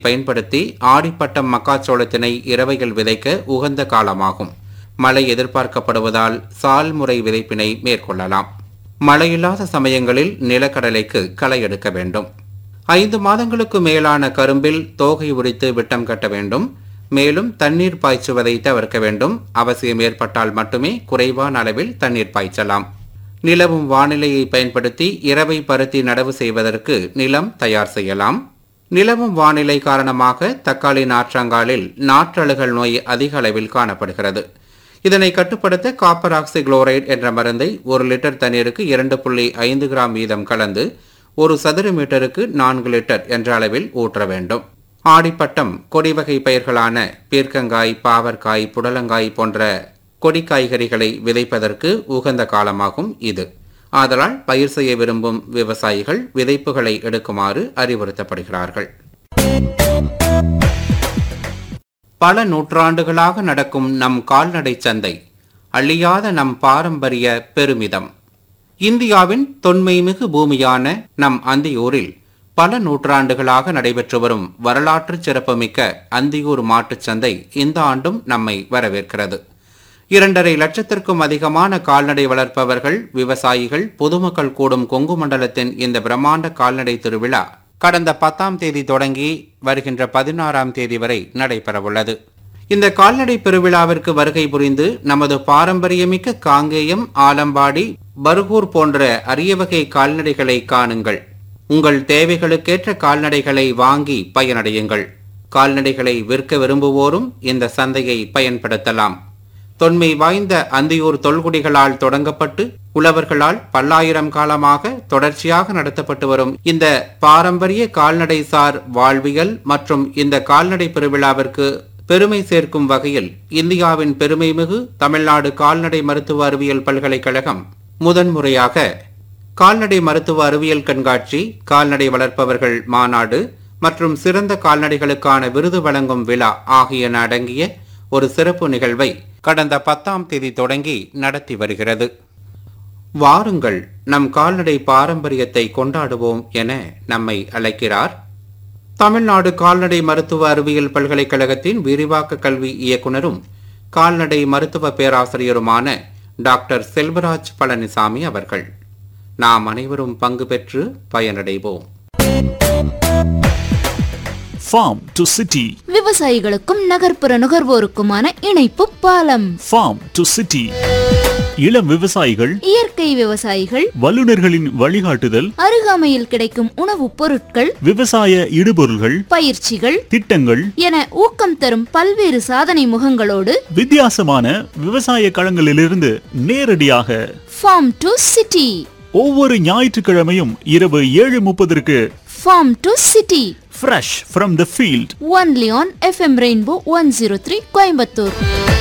பயன்படுத்தி ஆடிப்பட்டம் மக்காச்சோளத்தினை இரவையில் விதைக்க உகந்த காலமாகும் மழை எதிர்பார்க்கப்படுவதால் சால் முறை விதைப்பினை மேற்கொள்ளலாம் மழையில்லாத சமயங்களில் நிலக்கடலைக்கு களை எடுக்க வேண்டும் ஐந்து மாதங்களுக்கு மேலான கரும்பில் தோகை உரித்து விட்டம் கட்ட வேண்டும் மேலும் தண்ணீர் பாய்ச்சுவதை தவிர்க்க வேண்டும் அவசியம் ஏற்பட்டால் மட்டுமே குறைவான அளவில் தண்ணீர் பாய்ச்சலாம் நிலவும் வானிலையை பயன்படுத்தி இரவை பருத்தி நடவு செய்வதற்கு நிலம் தயார் செய்யலாம் நிலவும் வானிலை காரணமாக தக்காளி நாற்றங்காலில் நாற்றழுகல் நோய் அதிக அளவில் காணப்படுகிறது இதனை கட்டுப்படுத்த காப்பர் ஆக்சி குளோரைடு என்ற மருந்தை ஒரு லிட்டர் தண்ணீருக்கு இரண்டு புள்ளி ஐந்து கிராம் வீதம் கலந்து ஒரு சதுர மீட்டருக்கு நான்கு லிட்டர் என்ற அளவில் ஊற்ற வேண்டும் ஆடிப்பட்டம் கொடி வகை பயிர்களான பீர்க்கங்காய் பாவற்காய் புடலங்காய் போன்ற கொடி காய்கறிகளை விதைப்பதற்கு உகந்த காலமாகும் இது ஆதலால் பயிர் செய்ய விரும்பும் விவசாயிகள் விதைப்புகளை எடுக்குமாறு அறிவுறுத்தப்படுகிறார்கள் பல நூற்றாண்டுகளாக நடக்கும் நம் கால்நடை சந்தை அழியாத நம் பாரம்பரிய பெருமிதம் இந்தியாவின் தொன்மைமிகு பூமியான நம் அந்தியூரில் பல நூற்றாண்டுகளாக நடைபெற்று வரும் வரலாற்று சிறப்புமிக்க அந்தியூர் மாட்டுச் சந்தை இந்த ஆண்டும் நம்மை வரவேற்கிறது இரண்டரை லட்சத்திற்கும் அதிகமான கால்நடை வளர்ப்பவர்கள் விவசாயிகள் பொதுமக்கள் கூடும் கொங்கு மண்டலத்தின் இந்த பிரம்மாண்ட கால்நடை திருவிழா கடந்த பத்தாம் தேதி தொடங்கி வருகின்ற பதினாறாம் தேதி வரை நடைபெறவுள்ளது இந்த கால்நடை பெருவிழாவிற்கு வருகை புரிந்து நமது பாரம்பரியமிக்க காங்கேயம் ஆலம்பாடி பர்கூர் போன்ற அரிய வகை கால்நடைகளை காணுங்கள் உங்கள் தேவைகளுக்கேற்ற கால்நடைகளை வாங்கி பயனடையுங்கள் கால்நடைகளை விற்க விரும்புவோரும் இந்த சந்தையை பயன்படுத்தலாம் தொன்மை வாய்ந்த அந்தியூர் தொல்குடிகளால் தொடங்கப்பட்டு உழவர்களால் பல்லாயிரம் காலமாக தொடர்ச்சியாக நடத்தப்பட்டு வரும் இந்த பாரம்பரிய கால்நடை சார் வாழ்வியல் மற்றும் இந்த கால்நடை பெருவிழாவிற்கு பெருமை சேர்க்கும் வகையில் இந்தியாவின் பெருமைமிகு தமிழ்நாடு கால்நடை மருத்துவ அறிவியல் பல்கலைக்கழகம் முதன்முறையாக கால்நடை மருத்துவ அறிவியல் கண்காட்சி கால்நடை வளர்ப்பவர்கள் மாநாடு மற்றும் சிறந்த கால்நடைகளுக்கான விருது வழங்கும் விழா ஆகியன அடங்கிய ஒரு சிறப்பு நிகழ்வை கடந்த பத்தாம் தேதி தொடங்கி நடத்தி வருகிறது வாருங்கள் நம் கால்நடை பாரம்பரியத்தை கொண்டாடுவோம் என நம்மை அழைக்கிறார் தமிழ்நாடு கால்நடை மருத்துவ அறிவியல் பல்கலைக்கழகத்தின் விரிவாக்க கல்வி இயக்குனரும் கால்நடை மருத்துவ பேராசிரியருமான டாக்டர் செல்வராஜ் பழனிசாமி அவர்கள் நாம் அனைவரும் பங்கு பெற்று பயனடைவோம் farm to city விவசாயிகளுக்கும் நகர்ப்புற நுகர்வோருக்குமான இணைப்பு பாலம் farm to city இளம் விவசாயிகள் இயற்கை விவசாயிகள் வல்லுநர்களின் வழிகாட்டுதல் அருகாமையில் கிடைக்கும் உணவுப் பொருட்கள் விவசாய இடுபொருள்கள் பயிற்சிகள் திட்டங்கள் என ஊக்கம் தரும் பல்வேறு சாதனை முகங்களோடு வித்தியாசமான விவசாய களங்களிலிருந்து நேரடியாக ஃபார்ம் டு சிட்டி ஒவ்வொரு ஞாயிற்றுக்கிழமையும் இரவு ஏழு முப்பதற்கு farm to city fresh from the field only on FM Rainbow one zero three Coimbatore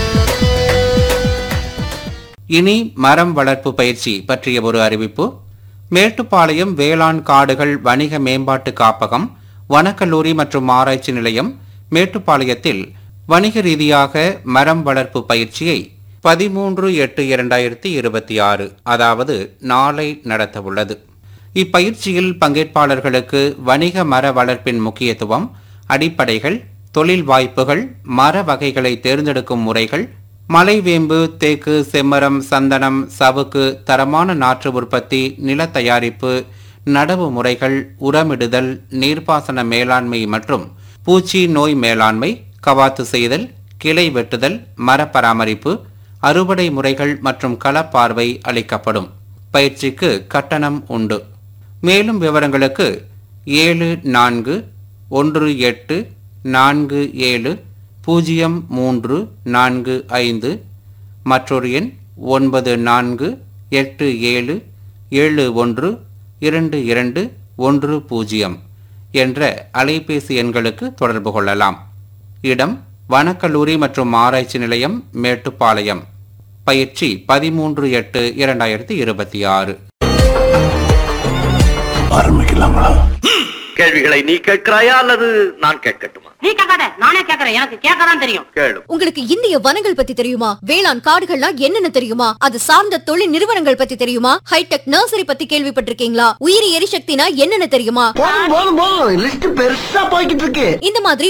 இனி மரம் வளர்ப்பு பயிற்சி பற்றிய ஒரு அறிவிப்பு மேட்டுப்பாளையம் வேளாண் காடுகள் வணிக மேம்பாட்டு காப்பகம் வனக்கல்லூரி மற்றும் ஆராய்ச்சி நிலையம் மேட்டுப்பாளையத்தில் வணிக ரீதியாக மரம் வளர்ப்பு பயிற்சியை பதிமூன்று எட்டு இரண்டாயிரத்தி இருபத்தி ஆறு அதாவது நாளை நடத்தவுள்ளது இப்பயிற்சியில் பங்கேற்பாளர்களுக்கு வணிக மர வளர்ப்பின் முக்கியத்துவம் அடிப்படைகள் தொழில் வாய்ப்புகள் மர வகைகளை தேர்ந்தெடுக்கும் முறைகள் மலைவேம்பு தேக்கு செம்மரம் சந்தனம் சவுக்கு தரமான நாற்று உற்பத்தி நில தயாரிப்பு நடவு முறைகள் உரமிடுதல் நீர்ப்பாசன மேலாண்மை மற்றும் பூச்சி நோய் மேலாண்மை கவாத்து செய்தல் கிளை வெட்டுதல் மர பராமரிப்பு அறுவடை முறைகள் மற்றும் களப்பார்வை அளிக்கப்படும் பயிற்சிக்கு கட்டணம் உண்டு மேலும் விவரங்களுக்கு ஏழு நான்கு ஒன்று எட்டு நான்கு ஏழு பூஜ்ஜியம் மூன்று நான்கு ஐந்து மற்றொரு எண் ஒன்பது நான்கு எட்டு ஏழு ஏழு ஒன்று இரண்டு இரண்டு ஒன்று பூஜ்ஜியம் என்ற அலைபேசி எண்களுக்கு தொடர்பு கொள்ளலாம் இடம் வனக்கல்லூரி மற்றும் ஆராய்ச்சி நிலையம் மேட்டுப்பாளையம் பயிற்சி பதிமூன்று எட்டு இரண்டாயிரத்தி இருபத்தி ஆறு ஆரம்பிக்கலாங்களா கேள்விகளை நீ கேட்கிறாயா அல்லது நான் கேட்கட்டுமா நீ கேட்காத நானே கேக்குறேன் எனக்கு கேட்கதான் தெரியும் கேளு உங்களுக்கு இந்திய வனங்கள் பத்தி தெரியுமா வேளாண் காடுகள்லாம் என்னென்ன தெரியுமா அது சார்ந்த தொழில் நிறுவனங்கள் பத்தி தெரியுமா ஹைடெக் நர்சரி பத்தி கேள்விப்பட்டிருக்கீங்களா உயிரி எரிசக்தினா என்னென்ன தெரியுமா போதும் போதும் போதும் லிஸ்ட் பெருசா போய்கிட்டு இருக்கு இந்த மாதிரி